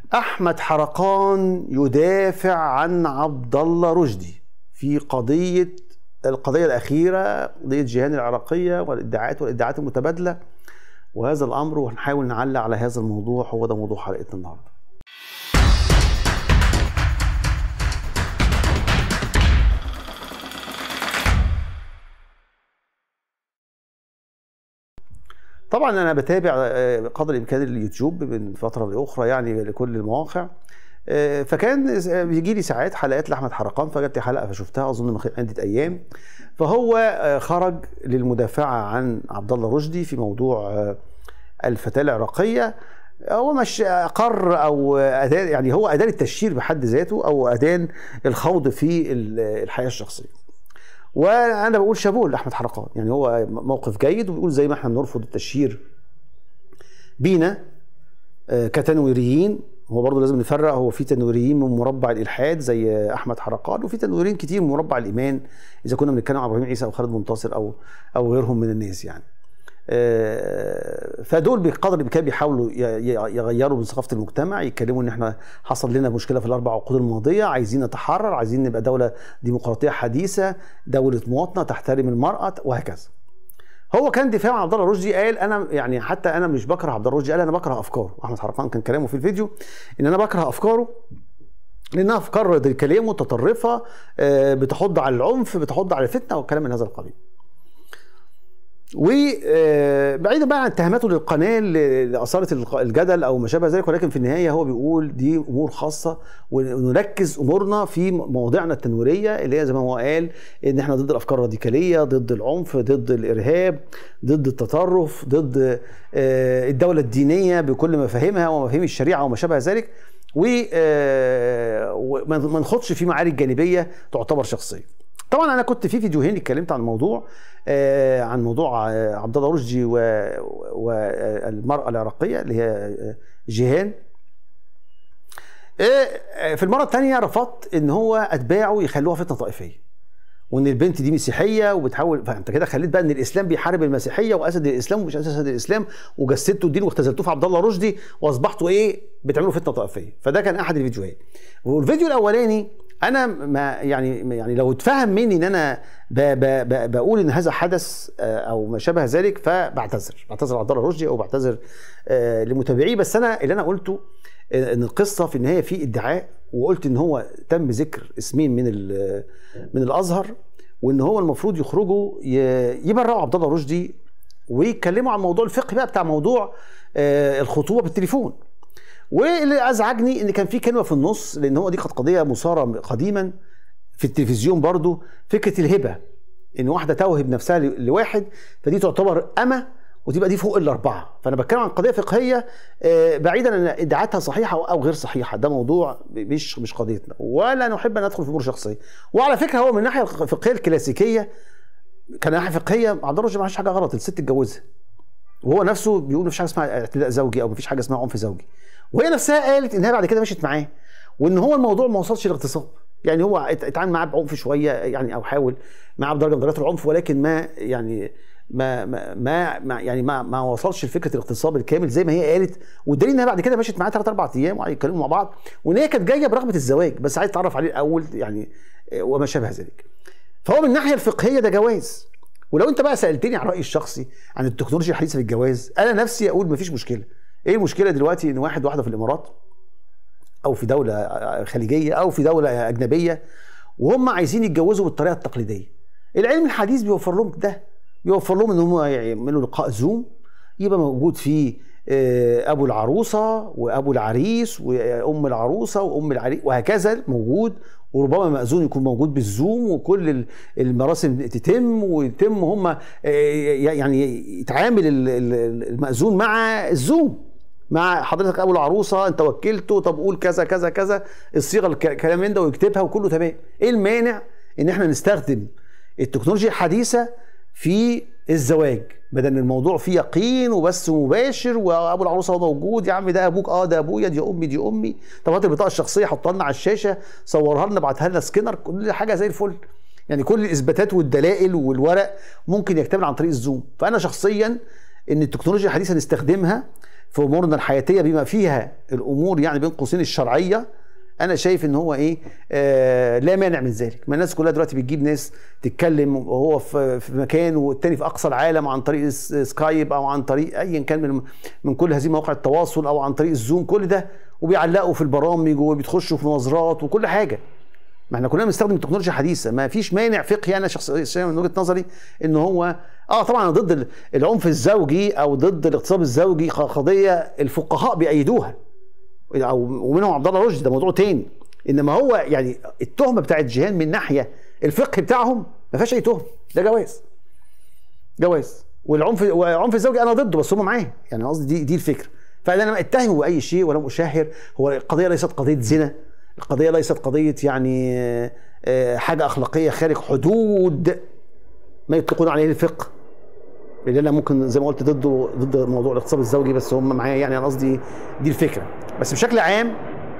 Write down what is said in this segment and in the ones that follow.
احمد حرقان يدافع عن عبد الله رشدي في قضيه القضيه الاخيره قضيه جيهان العراقيه والادعاءات والادعاءات المتبادله وهذا الامر وهنحاول نعلق على هذا الموضوع هو ده موضوع حلقتنا النهارده طبعا انا بتابع آه، قدر الامكان اليوتيوب من فتره لاخرى يعني لكل المواقع آه، فكان بيجي لي ساعات حلقات لاحمد حرقان فجت لي حلقه فشفتها اظن من عده ايام فهو آه، خرج للمدافعه عن عبد الله رشدي في موضوع آه، الفتاه العراقيه هو مش اقر او اداه يعني هو اداه التشهير بحد ذاته او اداه الخوض في الحياه الشخصيه وانا بقول شابوه لاحمد حرقان يعني هو موقف جيد وبيقول زي ما احنا بنرفض التشهير بينا كتنويريين هو برضه لازم نفرق هو في تنويريين من مربع الالحاد زي احمد حرقان وفي تنويريين كتير من مربع الايمان اذا كنا بنتكلم عن ابراهيم عيسى او خالد منتصر او او غيرهم من الناس يعني فدول بقدر الامكان بيحاولوا يغيروا من ثقافه المجتمع يتكلموا ان احنا حصل لنا مشكله في الاربع عقود الماضيه عايزين نتحرر عايزين نبقى دوله ديمقراطيه حديثه دوله مواطنه تحترم المراه وهكذا هو كان دفاع عن عبد الله رشدي قال انا يعني حتى انا مش بكره عبد الله رشدي قال انا بكره افكاره احمد حرقان كان كلامه في الفيديو ان انا بكره افكاره لانها افكار راديكاليه متطرفه بتحض على العنف بتحض على الفتنه والكلام من هذا القبيل وبعيدا بقى عن اتهاماته للقناه اللي اثارت الجدل او ما شابه ذلك ولكن في النهايه هو بيقول دي امور خاصه ونركز امورنا في مواضيعنا التنويريه اللي هي زي ما هو قال ان احنا ضد الافكار الراديكاليه ضد العنف ضد الارهاب ضد التطرف ضد الدوله الدينيه بكل مفاهيمها ومفاهيم الشريعه وما شابه ذلك وما نخوضش في معارك جانبيه تعتبر شخصيه طبعا انا كنت في فيديوهين اتكلمت عن الموضوع آه عن موضوع آه عبد الله رشدي والمراه العراقيه اللي هي جيهان آه في المره الثانيه رفضت ان هو اتباعه يخلوها فتنه طائفيه وان البنت دي مسيحيه وبتحاول فانت كده خليت بقى ان الاسلام بيحارب المسيحيه واسد الاسلام ومش اسد الاسلام وجسدتوا الدين واختزلتوه في عبد الله رشدي واصبحتوا ايه بتعملوا فتنه طائفيه فده كان احد الفيديوهات والفيديو الاولاني انا ما يعني يعني لو اتفهم مني ان انا ب ب ب بقول ان هذا حدث او ما شابه ذلك فبعتذر بعتذر عبد الله رشدي او بعتذر لمتابعيه بس انا اللي انا قلته ان القصه في النهايه في ادعاء وقلت ان هو تم ذكر اسمين من من الازهر وان هو المفروض يخرجوا يبرئوا عبد الله رشدي ويتكلموا عن موضوع الفقه بقى بتاع موضوع الخطوبه بالتليفون واللي ازعجني ان كان في كلمه في النص لان هو دي كانت قضيه مثاره قديما في التلفزيون برضو فكره الهبه ان واحده توهب نفسها لواحد فدي تعتبر اما وتبقى دي فوق الاربعه فانا بتكلم عن قضيه فقهيه بعيدا عن ادعاءاتها صحيحه او غير صحيحه ده موضوع مش مش قضيتنا ولا نحب ان ندخل في امور شخصيه وعلى فكره هو من الناحيه الفقهيه الكلاسيكيه كان ناحيه فقهيه عبد الرشيد ما حاجه غلط الست اتجوزها وهو نفسه بيقول مفيش حاجه اسمها اعتداء زوجي او مفيش حاجه اسمها عنف زوجي وهي نفسها قالت ان هي بعد كده مشيت معاه وان هو الموضوع ما وصلش لاغتصاب يعني هو اتعامل معاه بعنف شويه يعني او حاول معاه بدرجه من درجات العنف ولكن ما يعني ما ما, ما يعني ما ما وصلش لفكره الاغتصاب الكامل زي ما هي قالت والدليل انها بعد كده مشيت معاه ثلاث اربع ايام وقعدوا يتكلموا مع بعض وان هي كانت جايه برغبه الزواج بس عايز تتعرف عليه الاول يعني وما شابه ذلك. فهو من الناحيه الفقهيه ده جواز ولو انت بقى سالتني عن رايي الشخصي عن التكنولوجيا الحديثه في الجواز انا نفسي اقول مفيش مشكله ايه المشكله دلوقتي ان واحد واحده في الامارات او في دوله خليجيه او في دوله اجنبيه وهم عايزين يتجوزوا بالطريقه التقليديه العلم الحديث بيوفر لهم ده بيوفر لهم ان هم يعملوا لقاء زوم يبقى موجود فيه ابو العروسه وابو العريس وام العروسه وام العريس وهكذا موجود وربما مأذون يكون موجود بالزوم وكل المراسم تتم ويتم هم يعني يتعامل المأذون مع الزوم مع حضرتك ابو العروسه انت وكلته طب قول كذا كذا كذا الصيغه الكلام من ده ويكتبها وكله تمام ايه المانع ان احنا نستخدم التكنولوجيا الحديثه في الزواج بدل الموضوع فيه يقين وبس مباشر وابو العروسه هو موجود يا عم ده ابوك اه ده ابويا دي امي دي امي طب هات البطاقه الشخصيه حطها لنا على الشاشه صورها لنا ابعتها لنا سكينر كل حاجه زي الفل يعني كل الاثباتات والدلائل والورق ممكن يكتمل عن طريق الزوم فانا شخصيا ان التكنولوجيا الحديثه نستخدمها في امورنا الحياتيه بما فيها الامور يعني بين قوسين الشرعيه انا شايف ان هو ايه آه لا مانع من ذلك ما الناس كلها دلوقتي بتجيب ناس تتكلم وهو في, في مكان والتاني في اقصى العالم عن طريق سكايب او عن طريق ايا كان من من كل هذه مواقع التواصل او عن طريق الزوم كل ده وبيعلقوا في البرامج وبيتخشوا في مناظرات وكل حاجه ما احنا كلنا بنستخدم التكنولوجيا الحديثه ما فيش مانع فقهي انا شخصيا من وجهه نظري ان هو اه طبعا انا ضد العنف الزوجي او ضد الاغتصاب الزوجي قضيه الفقهاء بيأيدوها او ومنهم عبد الله رشدي ده موضوع تاني انما هو يعني التهمه بتاعت جيهان من ناحيه الفقه بتاعهم ما فيهاش اي تهمه ده جواز جواز والعنف والعنف الزوجي انا ضده بس هم معاه يعني قصدي دي دي الفكره فانا لم اتهمه باي شيء ولم اشهر هو القضيه ليست قضيه زنا القضيه ليست قضيه يعني آه، حاجه اخلاقيه خارج حدود ما يطلقون عليه الفقه اللي انا ممكن زي ما قلت ضده ضد موضوع الاغتصاب الزوجي بس هم معايا يعني انا قصدي دي الفكره بس بشكل عام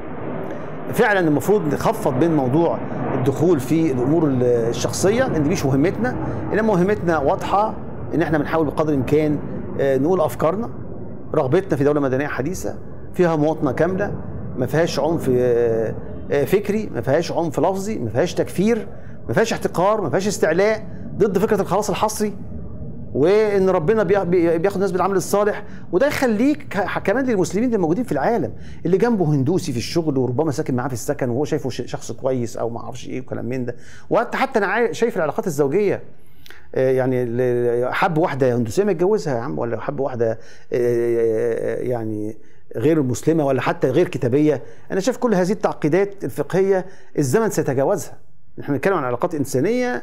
فعلا المفروض نخفض بين موضوع الدخول في الامور الشخصيه لان دي مش مهمتنا انما مهمتنا واضحه ان احنا بنحاول بقدر الامكان آه، نقول افكارنا رغبتنا في دوله مدنيه حديثه فيها مواطنه كامله ما فيهاش عنف آه، آه، فكري ما فيهاش عنف لفظي ما فيهاش تكفير ما فيهاش احتقار ما فيهاش استعلاء ضد فكره الخلاص الحصري وان ربنا بياخد الناس بالعمل الصالح وده يخليك كمان للمسلمين اللي موجودين في العالم اللي جنبه هندوسي في الشغل وربما ساكن معاه في السكن وهو شايفه شخص كويس او ما اعرفش ايه وكلام من ده وحتى حتى انا شايف العلاقات الزوجيه آه، يعني حب واحده هندوسيه ما يتجوزها يا عم ولا حب واحده يعني غير مسلمه ولا حتى غير كتابيه انا شايف كل هذه التعقيدات الفقهيه الزمن سيتجاوزها نحن بنتكلم عن علاقات انسانيه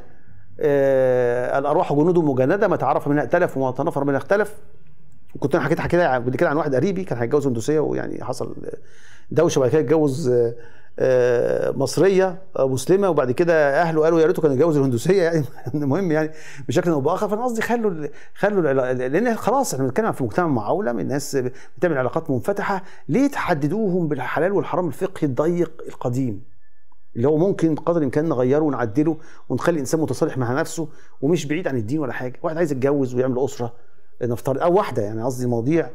آه الارواح جنود مجنده ما تعرف منها ائتلف وما تنفر منها اختلف كنت انا حكيت كده قبل كده عن واحد قريبي كان هيتجوز هندوسيه ويعني حصل دوشه وبعد كده اتجوز آه آه، مصريه آه، مسلمه وبعد كده اهله قالوا يا ريته كان يتجوز الهندوسيه يعني المهم يعني بشكل او باخر فانا قصدي خلوا خلوا لان خلاص احنا بنتكلم في مجتمع معولم الناس بتعمل علاقات منفتحه ليه تحددوهم بالحلال والحرام الفقهي الضيق القديم اللي هو ممكن بقدر الامكان نغيره ونعدله ونخلي الانسان متصالح مع نفسه ومش بعيد عن الدين ولا حاجه واحد عايز يتجوز ويعمل اسره نفترض او واحده يعني قصدي مواضيع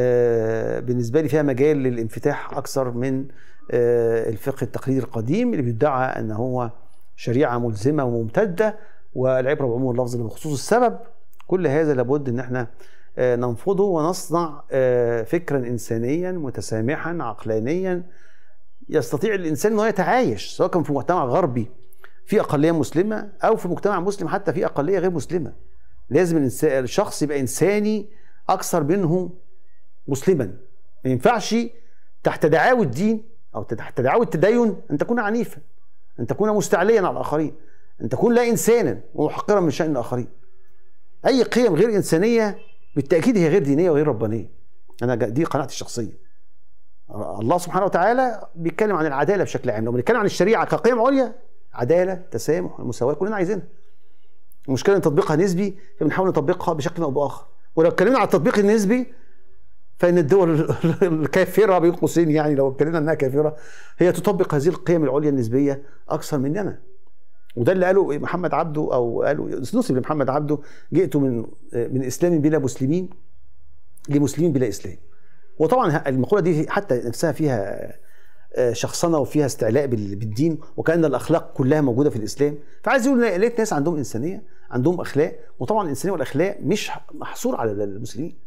آه، بالنسبه لي فيها مجال للانفتاح اكثر من آه، الفقه التقليدي القديم اللي بيدعى ان هو شريعه ملزمه وممتده والعبره بعموم اللفظ بخصوص السبب كل هذا لابد ان احنا آه، ننفضه ونصنع فكرا انسانيا متسامحا عقلانيا يستطيع الانسان انه يتعايش سواء كان في مجتمع غربي في اقليه مسلمه او في مجتمع مسلم حتى في اقليه غير مسلمه لازم الشخص يبقى انساني اكثر منه مسلما ما ينفعش تحت دعاوى الدين او تحت دعاوى التدين ان تكون عنيفا ان تكون مستعليا على الاخرين ان تكون لا انسانا ومحقرا من شان الاخرين اي قيم غير انسانيه بالتاكيد هي غير دينيه وغير ربانيه انا دي قناعتي الشخصيه الله سبحانه وتعالى بيتكلم عن العداله بشكل عام لو بنتكلم عن الشريعه كقيم عليا عداله تسامح المساواه كلنا عايزينها المشكله ان تطبيقها نسبي فبنحاول نطبقها بشكل او باخر ولو اتكلمنا عن التطبيق النسبي فان الدول الكافره بين قوسين يعني لو اتكلمنا انها كافره هي تطبق هذه القيم العليا النسبيه اكثر مننا وده اللي قاله محمد عبده او قاله نسب لمحمد عبده جئت من من اسلام بلا مسلمين لمسلمين بلا اسلام وطبعا المقوله دي حتى نفسها فيها آه، شخصنه وفيها استعلاء بالدين وكان الاخلاق كلها موجوده في الاسلام فعايز يقول لقيت ناس عندهم انسانيه عندهم اخلاق وطبعا الانسانيه والاخلاق مش محصور على المسلمين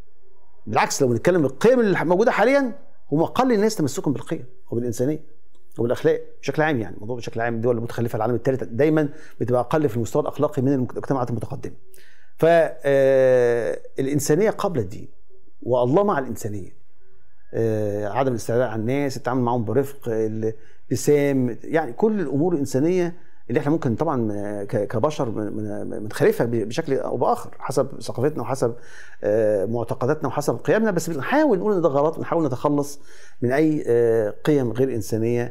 بالعكس لو بنتكلم القيم اللي موجوده حاليا هم اقل الناس تمسكا بالقيم وبالانسانيه وبالاخلاق بشكل عام يعني الموضوع بشكل عام الدول المتخلفه العالم الثالث دايما بتبقى اقل في المستوى الاخلاقي من المجتمعات المتقدمه فالانسانيه آه، قبل الدين والله مع الانسانيه آه، عدم الاستعلاء على الناس التعامل معهم برفق الابتسام يعني كل الامور الانسانيه اللي احنا ممكن طبعا آه، كبشر بنخالفها بشكل او باخر حسب ثقافتنا وحسب آه، معتقداتنا وحسب قيمنا بس بنحاول نقول ان ده غلط بنحاول نتخلص من اي قيم غير انسانيه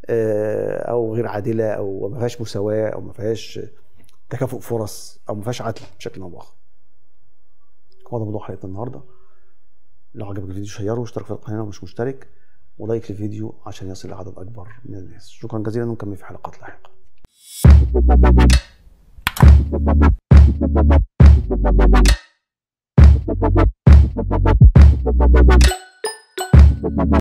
او غير عادله او ما فيهاش مساواه او ما فيهاش تكافؤ فرص او ما فيهاش عدل بشكل او باخر. هو ده موضوع حلقتنا النهارده. لو عجبك الفيديو شيره واشترك في القناه لو مش مشترك ولايك للفيديو عشان يصل لعدد اكبر من الناس شكرا جزيلا ونكمل في حلقات لاحقه